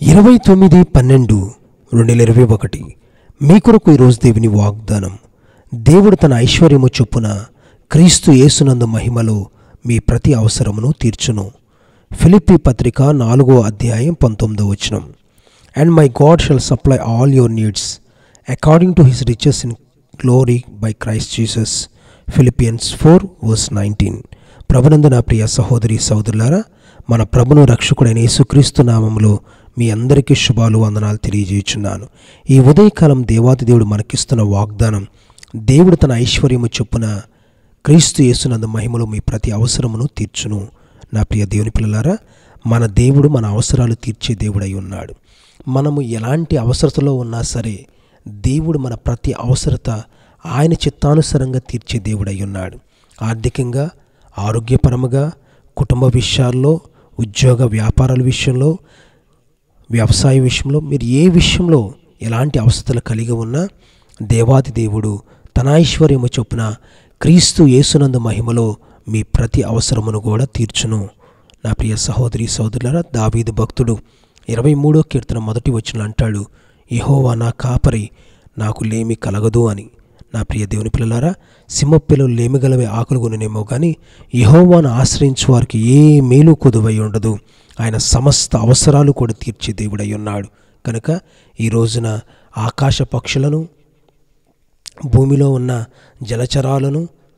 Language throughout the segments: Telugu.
ఇరవై తొమ్మిది పన్నెండు రెండు వేల ఇరవై ఒకటి మీ కొరకు ఈరోజు దేవుని వాగ్దానం దేవుడు తన ఐశ్వర్యము చొప్పున క్రీస్తు యేసునందు మహిమలో మీ ప్రతి అవసరమును తీర్చును ఫిలిప్పి పత్రిక నాలుగో అధ్యాయం పంతొమ్మిదో వచనం and my God shall supply all your needs according to his riches in glory by Christ Jesus Philippians four verse nineteen ప్రభునందు నా ప్రియ సహోదరి సహోదరులారా మన ప్రభును రక్షకుడైన యేసుక్రీస్తు నామములో మీ అందరికీ శుభాలు వందనాలు తెలియజేయుచున్నాను ఈ ఉదయకాలం దేవాది దేవుడు మనకిస్తున్న వాగ్దానం దేవుడు తన ఐశ్వర్యము చొప్పున క్రీస్తు యేసునందు మహిమలో మీ ప్రతి అవసరమును తీర్చును నా ప్రియ దేవుని పిల్లలారా మన దేవుడు మన అవసరాలు తీర్చే దేవుడై ఉన్నాడు మనము ఎలాంటి అవసరతలో ఉన్నా సరే దేవుడు మన ప్రతి అవసరత ఆయన చిత్తానుసారంగా తీర్చే దేవుడై ఉన్నాడు ఆర్థికంగా ఆరోగ్యపరముగా కుటుంబ విషయాల్లో ఉద్యోగ వ్యాపారాల విషయంలో వ్యవసాయ విషయంలో మీరు ఏ విషయంలో ఎలాంటి అవసరతలు కలిగి ఉన్నా దేవాది దేవుడు తన ఐశ్వర్యము చొప్పున క్రీస్తు యేసునందు మహిమలో మీ ప్రతి అవసరమును కూడా తీర్చును నా ప్రియ సహోదరి సహోదరులారా దావీదు భక్తుడు ఇరవై మూడో కీర్తన మొదటి వచ్చిన అంటాడు యహోవా నా కాపరి నాకు లేమి కలగదు అని నా ప్రియ దేవుని పిల్లలారా సింహపిల్లలు లేమిగలవే ఆకులు కొనునేమో కానీ యహోవాను ఆశ్రయించు వారికి ఏ మేలు కొదువై ఉండదు ఆయన సమస్త అవసరాలు కూడా తీర్చే దేవుడై ఉన్నాడు కనుక ఈ రోజున ఆకాశ పక్షులను భూమిలో ఉన్న జలచరాలను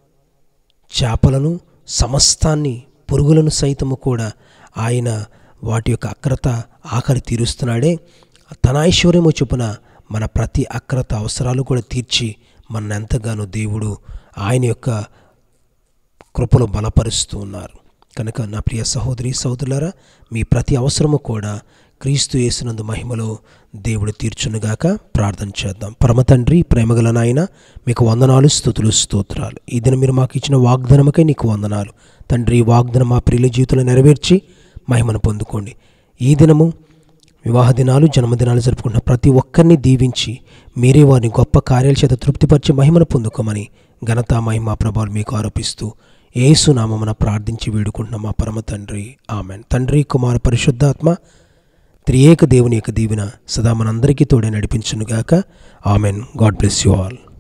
చేపలను సమస్తాన్ని పురుగులను సైతము కూడా ఆయన వాటి యొక్క అక్రత ఆకలి తీరుస్తున్నాడే తన ఐశ్వర్యము చొప్పున మన ప్రతి అక్రత అవసరాలు కూడా తీర్చి మన ఎంతగానో దేవుడు ఆయన యొక్క కృపలో బలపరుస్తూ ఉన్నారు కనుక నా ప్రియ సహోదరి సహోదరులారా మీ ప్రతి అవసరము కూడా క్రీస్తు యేసునందు మహిమలో దేవుడు తీర్చునుగాక ప్రార్థన చేద్దాం పరమ తండ్రి ప్రేమగల నాయన మీకు వందనాలు స్థుతులు స్తోత్రాలు ఈ దినం మీరు మాకు ఇచ్చిన వాగ్దానమకై నీకు వందనాలు తండ్రి ఈ వాగ్దానం మా ప్రియుల జీవితంలో నెరవేర్చి మహిమను పొందుకోండి ఈ దినము వివాహ దినాలు జన్మదినాలు జరుపుకుంటున్న ప్రతి ఒక్కరిని దీవించి మీరే వారిని గొప్ప కార్యాల చేత తృప్తిపరిచి మహిమను పొందుకోమని ఘనత మహిమ ప్రభావాలు మీకు ఆరోపిస్తూ ఏసు నామమున ప్రార్థించి వేడుకుంటున్న మా పరమ తండ్రి ఆమెన్ తండ్రి కుమార పరిశుద్ధాత్మ త్రియేక దేవుని యొక్క దీవెన సదా మనందరికీ తోడే నడిపించునుగాక ఆమెన్ గాడ్ బ్లెస్ యు ఆల్